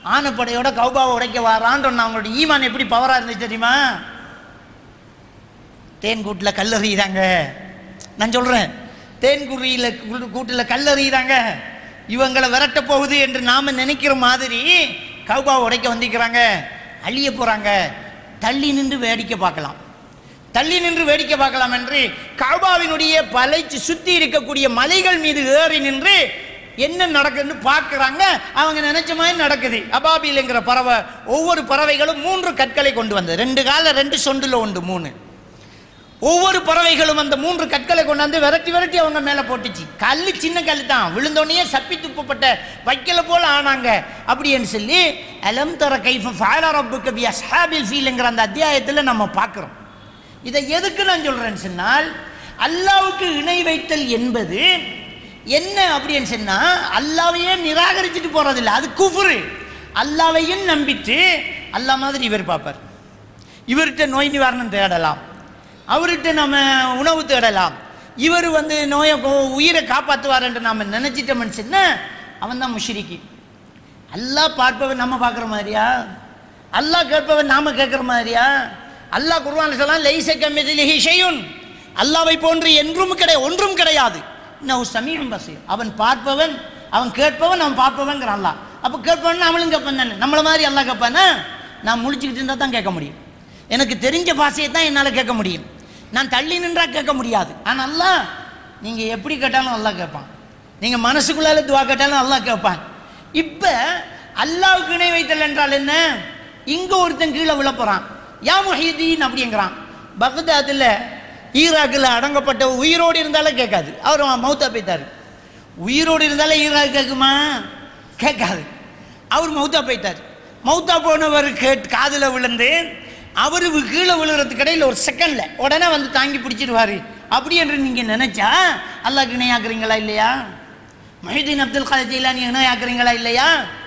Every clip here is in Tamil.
ஆனப்படையோட கௌபாவை உடைக்க வாரான்னு சொன்னா அவங்களோட ஈமான் எப்படி பவராக இருந்துச்சு தெரியுமா தேன் கூட்டில் கல்லறிகிறாங்க நான் சொல்கிறேன் தேன் குறியில் கூட்டில் கல்லறிகிறாங்க இவங்களை விரட்ட போகுது என்று நாம் நினைக்கிற மாதிரி கௌபாவை உடைக்க வந்திருக்கிறாங்க அழிய போகிறாங்க தள்ளி நின்று வேடிக்கை பார்க்கலாம் தள்ளி நின்று வேடிக்கை பார்க்கலாம் என்று கௌபாவினுடைய பலைச்சு சுற்றி இருக்கக்கூடிய மலைகள் மீது ஏறி நின்று என்ன நடக்குதுன்னு பார்க்குறாங்க அவங்க நினைச்ச மாதிரி நடக்குது அபாபில்ங்கிற பறவை ஒவ்வொரு பறவைகளும் மூன்று கற்களை கொண்டு வந்தது ரெண்டு கால ரெண்டு சொண்டுல உண்டு மூணு ஒவ்வொரு பறவைகளும் அந்த மூன்று கற்களை கொண்டாந்து விரட்டி விரட்டி அவங்க மேலே போட்டுச்சு கல் சின்ன கல் தான் விழுந்தோடனே சப்பி துப்பப்பட்ட வைக்கல போல ஆனாங்க அப்படின்னு சொல்லி அலம் தர கைஃப ஃபாலா ரப்புக்கு பி அஸ்ஹாபில் ஃபீல்ங்கிற அந்த அத்தியாயத்தில் நம்ம பார்க்குறோம் இதை எதுக்கு நான் சொல்கிறேன்னு சொன்னால் அல்லாவுக்கு இணை வைத்தல் என்பது என்ன அப்படின்னு சொன்னால் அல்லாவையே நிராகரிச்சுட்டு போகிறதில்ல அது குஃபுரு அல்லாவையும் நம்பிட்டு அல்லா மாதிரி இவர் பார்ப்பார் இவர்கிட்ட நோய் நிவாரணம் தேடலாம் அவர்கிட்ட நம்ம உணவு தேடலாம் இவர் வந்து நோயை கோ- உயிரை காப்பாற்றுவார் என்று நாம் நினச்சிட்டோம்னு சொன்னால் அவன் தான் முஷிரிக்கி அல்லாஹ் பார்ப்பவன் நம்ம பார்க்குற மாதிரியா அல்லாஹ் கேட்பவன் நாம கேட்குற மாதிரியா அல்லாஹ் குர்ஆன் சொல்லலாம் லைச கமிதிலிஹி ஷையுன் அல்லாவை போன்று என்றும் கிடையாது ஒன்றும் கிடையாது இன்னும் சமீபம் பசீர் அவன் பார்ப்பவன் அவன் கேட்பவன் அவன் பார்ப்பவன்ங்கிற அல்லாஹ் அப்போ கேட்பவன் அவளும் கேட்பான் தானே நம்மள மாதிரி அல்லாஹ் கேட்பானா நான் முழிச்சுக்கிட்டு இருந்தால் தான் கேட்க முடியும் எனக்கு தெரிஞ்ச பாஷையை தான் என்னால் கேட்க முடியும் நான் தள்ளி நின்றா கேட்க முடியாது ஆனால் அல்லாஹ் நீங்கள் எப்படி கேட்டாலும் அல்லாஹ் கேட்பான் நீங்கள் மனசுக்குள்ளால துவா கேட்டாலும் அல்லாஹ் கேட்பான் இப்போ அல்லாவுக்கு இணை வைத்தல் என்றால் என்ன இங்கே ஒருத்தன் கீழே விழ போகிறான் யா முஹீதீன் அப்படிங்கிறான் பக்தாத்தில் ஈராக்கில் அடங்கப்பட்ட உயிரோடு இருந்தாலே கேட்காது அவர் மௌத்தா போய்த்தார் உயிரோடு இருந்தாலே ஈராக் கேட்குமா கேட்காது அவர் மௌத்தா போயிட்டார் மௌத்தா போனவர் கேட் காதில் விழுந்து அவர் கீழே விழுகிறதுக்கு இடையில் ஒரு செகண்டில் உடனே வந்து தாங்கி பிடிச்சிடுவார் அப்படி என்று நீங்கள் நினைச்சா அல்லாஹ்க்கு இணையாக்குறீங்களா இல்லையா மஹிதீன் அப்துல் காதர் ஜெயிலானி இணையாக்குறீங்களா இல்லையா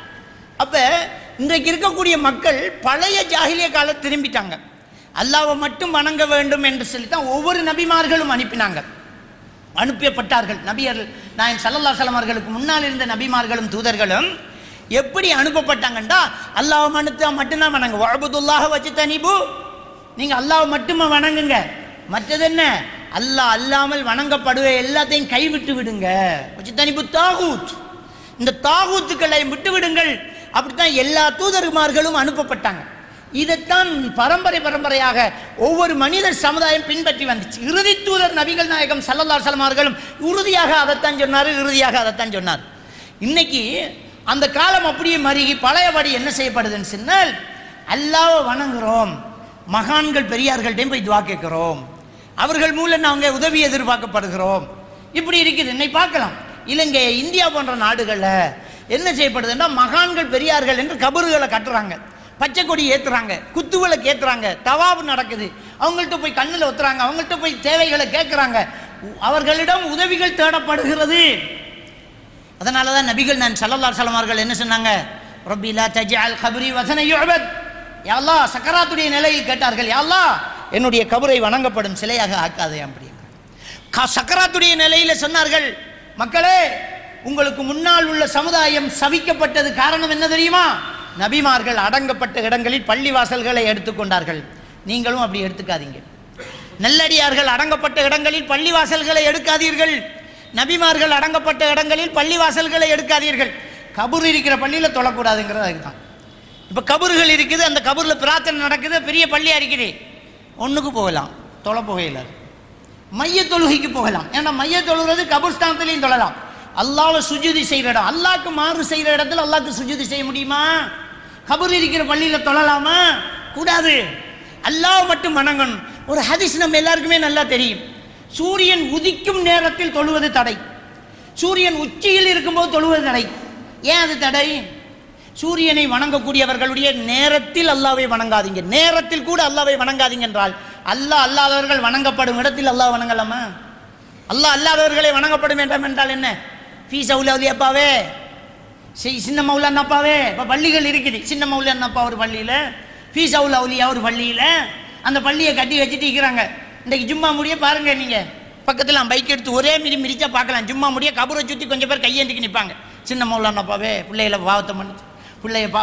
அப்போ இன்றைக்கு இருக்கக்கூடிய மக்கள் பழைய ஜாகிலிய காலம் திரும்பிட்டாங்க அல்லாவை மட்டும் வணங்க வேண்டும் என்று சொல்லி தான் ஒவ்வொரு நபிமார்களும் அனுப்பினாங்க அனுப்பப்பட்டார்கள் நபியர்கள் நான் சல்லல்லா அவர்களுக்கு முன்னால் இருந்த நபிமார்களும் தூதர்களும் எப்படி அனுப்பப்பட்டாங்கண்டா அல்லாஹ் மனுத்தா மட்டும்தான் வணங்க வழபுதுல்லாக வச்சு தனிபு நீங்கள் அல்லாஹ் மட்டுமே வணங்குங்க மற்றது என்ன அல்லாஹ் அல்லாமல் வணங்கப்படுவ எல்லாத்தையும் கைவிட்டு விடுங்க வச்சு தனிபு தாகூத் இந்த தாகூத்துக்களை விட்டு விடுங்கள் அப்படித்தான் எல்லா தூதர்மார்களும் அனுப்பப்பட்டாங்க இதைத்தான் பரம்பரை பரம்பரையாக ஒவ்வொரு மனித சமுதாயம் பின்பற்றி வந்துச்சு இறுதி தூதர் நபிகள் நாயகம் சல்லல்லா சலமார்களும் உறுதியாக அதைத்தான் சொன்னார் இறுதியாக அதைத்தான் சொன்னார் இன்னைக்கு அந்த காலம் அப்படியே மருகி பழையபடி என்ன செய்யப்படுதுன்னு சொன்னால் அல்லாவை வணங்குறோம் மகான்கள் பெரியார்கள்ட்டையும் போய் துவா கேட்கிறோம் அவர்கள் மூலம் நாங்கள் உதவி எதிர்பார்க்கப்படுகிறோம் இப்படி இருக்குது இன்னை பார்க்கலாம் இலங்கை இந்தியா போன்ற நாடுகளில் என்ன செய்யப்படுதுன்னா மகான்கள் பெரியார்கள் என்று கபறுகளை கட்டுறாங்க பச்சை கொடி ஏத்துறாங்க குத்துவிளக்கு ஏத்துறாங்க தவாபு நடக்குது அவங்கள்ட்ட போய் கண்ணில் ஒத்துறாங்க அவங்கள்ட்ட போய் தேவைகளை கேட்குறாங்க அவர்களிடம் உதவிகள் தேடப்படுகிறது அதனால தான் நபிகள் நான் சல்லல்லாஹு சலமார்கள் என்ன சொன்னாங்க ரப்பிலா தஜ்அல் கபரி வசன யுஅபத் யா அல்லாஹ் சக்கராத்துடைய நிலையில் கேட்டார்கள் யா அல்லாஹ் என்னுடைய கபரை வணங்கப்படும் சிலையாக ஆக்காதே அப்படிங்க க- சக்கராத்துடைய நிலையில் சொன்னார்கள் மக்களே உங்களுக்கு முன்னால் உள்ள சமுதாயம் சபிக்கப்பட்டது காரணம் என்ன தெரியுமா நபிமார்கள் அடங்கப்பட்ட இடங்களில் பள்ளிவாசல்களை எடுத்துக்கொண்டார்கள் நீங்களும் அப்படி எடுத்துக்காதீங்க நல்லடியார்கள் அடங்கப்பட்ட இடங்களில் பள்ளிவாசல்களை எடுக்காதீர்கள் நபிமார்கள் அடங்கப்பட்ட இடங்களில் பள்ளிவாசல்களை எடுக்காதீர்கள் கபூர் இருக்கிற பள்ளியில் தொழக்கூடாதுங்கிறது அதுதான் இப்போ கபூர்கள் இருக்குது அந்த கபூரில் பிரார்த்தனை நடக்குது பெரிய பள்ளியாக இருக்குது ஒன்றுக்கு போகலாம் தொலை போகையில் மைய தொழுகைக்கு போகலாம் ஏன்னா மைய தொழுகிறது கபூர்ஸ்தானத்துலேயும் தொழலாம் அல்லாவை சுஜூதி செய்கிற இடம் அல்லாஹ்க்கு மாறு செய்கிற இடத்துல அல்லாஹ்க்கு சுஜூதி செய்ய முடியுமா கபூர் இருக்கிற பள்ளியில் தொழலாமா கூடாது அல்லாஹ் மட்டும் வணங்கணும் ஒரு ஹதீஸ் நம்ம எல்லாருக்குமே நல்லா தெரியும் சூரியன் உதிக்கும் நேரத்தில் தொழுவது தடை சூரியன் உச்சியில் இருக்கும்போது தொழுவது தடை ஏன் அது தடை சூரியனை வணங்கக்கூடியவர்களுடைய நேரத்தில் அல்லாவை வணங்காதீங்க நேரத்தில் கூட அல்லாவை வணங்காதீங்க என்றால் அல்லாஹ் அல்லாதவர்கள் வணங்கப்படும் இடத்தில் அல்லாஹ் வணங்கலாமா அல்லாஹ் அல்லாதவர்களை வணங்கப்படும் என்றால் என்றால் என்ன ஃபீஸ் அப்பாவே சின்ன மௌலானப்பாவே இப்போ பள்ளிகள் இருக்குது சின்ன மௌலானப்பா ஒரு பள்ளியில் ஃபீஸ் அவுல் அவுலியா ஒரு பள்ளியில் அந்த பள்ளியை கட்டி வச்சுட்டு இருக்கிறாங்க இன்றைக்கு ஜும்மா முடிய பாருங்க நீங்கள் பக்கத்தில் பைக் எடுத்து ஒரே மிரி மிரிச்சா பார்க்கலாம் ஜும்மா முடிய கபரை சுற்றி கொஞ்சம் பேர் கையேந்திக்கு நிற்பாங்க சின்ன மௌலானப்பாவே பிள்ளைகளை பாவத்தை மன்னிச்சு பிள்ளைய பா